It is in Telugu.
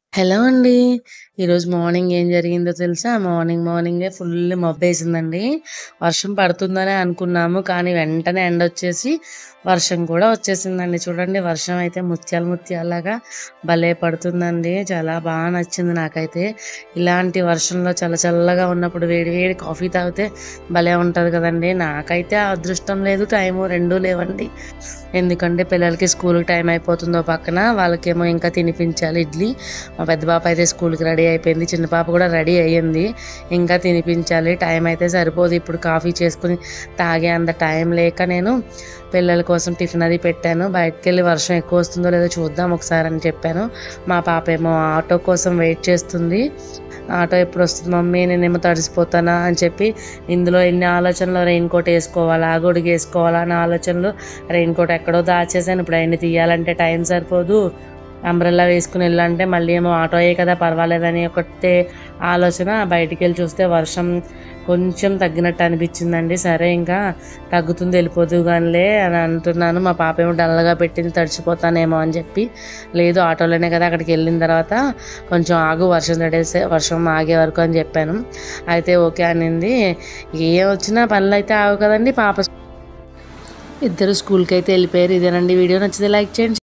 హలో అండి. ఈరోజు మార్నింగ్ ఏం జరిగిందో తెలుసా? మార్నింగ్ మార్నింగే ఫుల్ మబ్బేసిందండి. వర్షం పడుతుందనే అనుకున్నాము. కానీ వెంటనే ఎండొచ్చేసి వర్షం కూడా వచ్చేసిందండి. చూడండి వర్షం అయితే ముత్యాలు ముత్యాల్లాగా భలే పడుతుందండి. చాలా బాగా నచ్చింది నాకైతే. ఇలాంటి వర్షంలో చల్ల చల్లగా ఉన్నప్పుడు వేడి వేడి కాఫీ తాగితే భలే ఉంటది కదండీ! నాకైతే ఆ అదృష్టం లేదు, టైము రెండూ లేవండి. ఎందుకంటే పిల్లలకి స్కూలుకి టైం అయిపోతుంది ఓ పక్కన. వాళ్ళకేమో ఇంకా తినిపించాలి ఇడ్లీ. మా పెద్ద పాప అయితే స్కూలుకి రెడీ అయిపోయింది. చిన్న పాప కూడా రెడీ అయ్యింది. ఇంకా తినిపించాలి. టైం అయితే సరిపోదు. ఇప్పుడు కాఫీ చేసుకొని తాగే అంత టైం లేక నేను పిల్లల కోసం టిఫిన్ అది పెట్టాను. బయటికెళ్ళి వర్షం ఎక్కువ వస్తుందో లేదో చూద్దాం ఒకసారి అని చెప్పాను. మా పాప ఏమో ఆటో కోసం వెయిట్ చేస్తుంది. ఆటో ఎప్పుడొస్తుంది మమ్మీ నేనేమో తడిసిపోతానా అని చెప్పి ఇందులో ఇన్ని ఆలోచనలు రెయిన్ కోట్ ఏసుకోవాలా, గొడుగు ఏసుకోవాలా అన్న ఆలోచనలు రెయిన్ కోట్ ఎక్కడో దాచేసాను. ఇప్పుడు అయన్ని తీయాలంటే టైం సరిపోదు. అంబ్రెల్లా వేసుకొని ఎళ్ళంటే మళ్ళీ ఏమో ఆటోయే కదా పర్వాలేదని ఒకటే ఆలోచన. బయటికెళ్ళి చూస్తే వర్షం కొంచెం తగ్గినట్టు అనిపించిందండి. సరే ఇంకా తగ్గుతుంది వెళ్ళిపోదువు గానిలే అని అంటున్నాను. మా పాప ఏమో డల్లగా పెట్టింది తడిసిపోతానేమో అని చెప్పి. లేదు ఆటోలోనే కదా అక్కడికి వెళ్ళిన తర్వాత కొంచెం ఆగు వర్షం తడేసే వర్షం ఆగే వరకు అని చెప్పాను. అయితే ఓకే అనింది. ఏం వచ్చినా పనులైతే ఆగవు కదండీ! పాప ఇద్దరు స్కూలుకైతే వెళ్ళిపోయారు. ఇదేనండి వీడియో నచ్చితే లైక్ చేయండి.